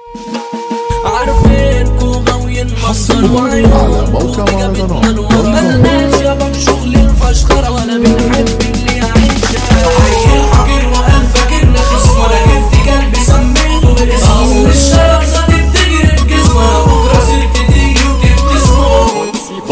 عارفينكو غاويين حصرياً على موقع مهرجانات. ملناش يابا بشغل الفشخرة ولا بنحب اللي يعيشها عيل حقير وقال فاكرنا خصم ولا جبت قلبي سميته باسمه الشرف زاد بتجري بجسمه بكرة سيرت تيجي وتبتسمه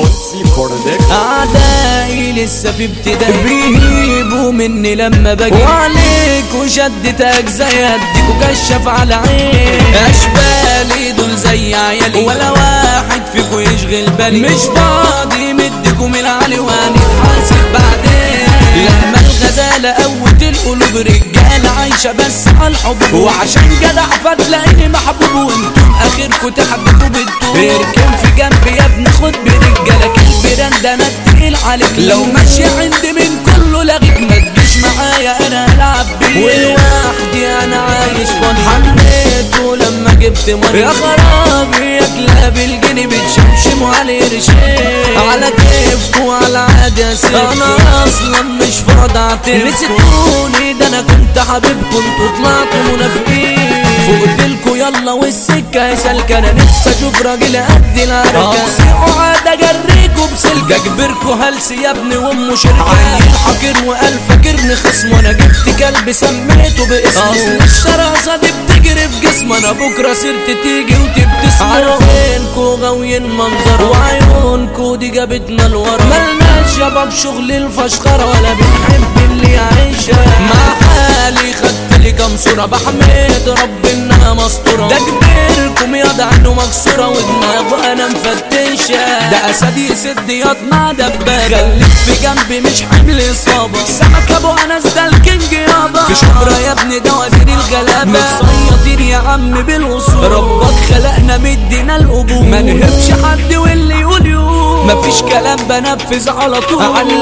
أعدائي لسه في ابتدائي بيهيبوا مني لما باجي وعليك وشدت أجزاء يديك وكشف على عين أشبالي دول زي عيالي ولا واحد فيكو يشغل بالي مش فاضي مديكم العلي وهنتحاسب بعدين لما الغزالة قوت القلوب رجالة عايشة بس على الحب وعشان جدع فتلاقيني محبوب وانتم اخركم تحبكوا بالطول اركن في جنبي يا ابني خد برجالة البراند ده انا التقيل عليك لو ماشي عندي من كله لغيك ما تجيش معايا انا هلعب بيه ولوحدي انا عايش فاضي حنيته لما جبت مرة يا خرابي يا كلاب الجني بتشمشموا على قرشين على كيفكوا على عادي يا ست انا اصلا مش فاضي اعترف نسيتوني ده انا كنت حبيبكم انتوا طلعتوا منافقين فوقتلكوا يلا والسكة يا سلكة انا نفسي اشوف راجل قد العركة اقصيقوا عاد اجريكوا بسلكة اجبركوا هلس يا ابني وامه شركة عيل حقير وقال فاكرني خصم وانا جبت كلب سميته باسمه اصل الشراسة دي بتجري في جسمي انا بكرة سرت تيجي وتبتسم عارفينكوا غاويين منظر وعيونكوا دي جابتنا لورا ملناش يابا بشغل الفشخرة ولا بنحب اللي يعيشها مع حالي خدت لي كام صورة بحمد رب انها مستورة ده كبيركم يا ده عينه مكسورة ودماغه انا مفتشة ده اسد يسد يطمع دبابة خليك في جنبي مش حمل اصابة سمك ابو انس ده الكينج يابا في شبرا يا ابني ده وزير الغلابة متصيطين يا عم بالوصول ربك خلقنا مدينا القبول ما نهبش حد واللي يقول يقول مفيش كلام بنفذ على طول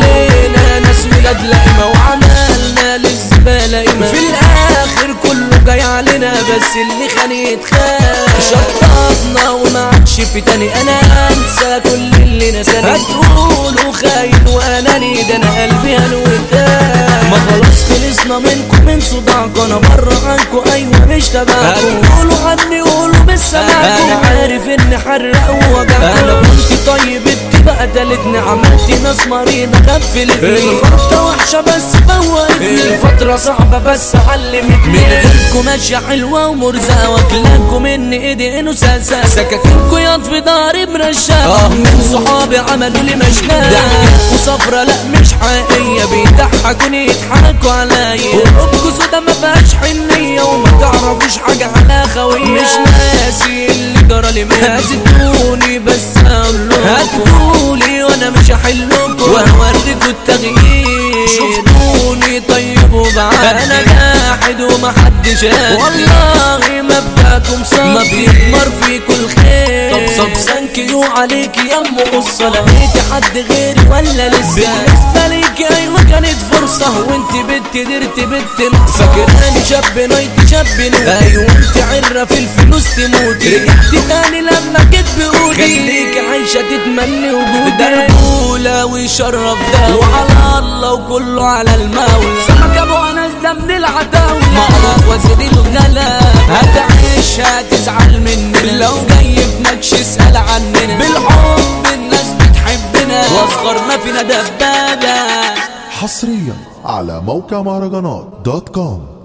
علينا ناس ولاد لقمة وعملنا للزبالة قيمة في الاخر كله جاي علينا بس اللي خاني يتخاف شطبنا وما عادش في تاني انا انسى كل اللي نساني هتقولوا خاين واناني ده انا قلبي هنوتاه ما خلاص خلصنا منكم من صداعكم انا بره عنكم ايوه مش تبعكم هتقولوا عني قولوا بالسماعكم انا عارف اني حرق ووجعكم انا كنت طيب اتبقى قتلتني عملت ناس مريضة غفلتني الخطة وحشة بس فوقتني الفترة صعبة بس علمتني من غيركم ماشية حلوة ومرزقة واكلاكم من ايدي انه ساسا سكاكينكوا ياض في ضهري مرشقة من صحابي عملوا لي مشنقة ضحكتكوا صفرة لا مش حقيقية بيضحكوني يضحكوا عليا قلوبكوا سودا ما فيهاش حنية وما تعرفوش حاجة على خوية مش ناسي اللي جرى لي منكم هتدوني بس اقول لكم هتقولي وانا مش هحلكم وهوريكوا التغيير شفتوني طيب وبعد انا جاحد ومحدش قادر والله مبدأكم صافي ما بيضمر فيكوا الخير طب صب سانكيو عليك يا ام قصة لقيتي حد غيري ولا لسه بالنسبة ليكي ايوه كانت فرصة وانت بنت درت بنت ناقصة فاكراني شاب نايت شاب نوتي ايوه انت عرة في الفلوس تموتي رجعت تاني لما جيت بقولي خليك عايشة تتمني وجودي ده رجولة ويشرف ده وعلى الله وكله على المولى سمك ابو انس ده من العتاولة مقرف وزير الغلا هتعيش هتزعل مننا لو جاي بنكش اسأل عننا بالحب الناس بتحبنا واصغرنا فينا دبابة حصريا على موقع مهرجانات دوت كوم